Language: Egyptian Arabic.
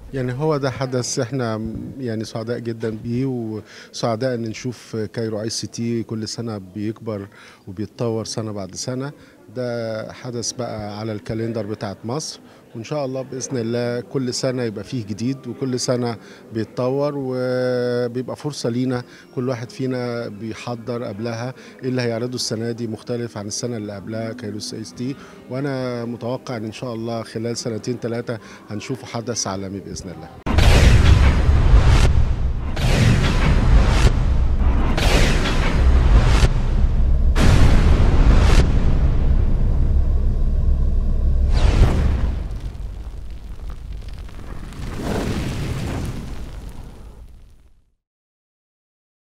يعني هو ده حدث احنا يعني سعداء جدا بيه وسعداء ان نشوف كايرو اي سي تي كل سنه بيكبر وبيتطور سنه بعد سنه ده حدث بقى على الكالندر بتاعت مصر وان شاء الله باذن الله كل سنه يبقى فيه جديد وكل سنه بيتطور وبيبقى فرصه لينا كل واحد فينا بيحضر قبلها ايه اللي هيعرضه السنه دي مختلف عن السنه اللي قبلها كايروس اس تي وانا متوقع ان ان شاء الله خلال سنتين ثلاثه هنشوف حدث عالمي باذن الله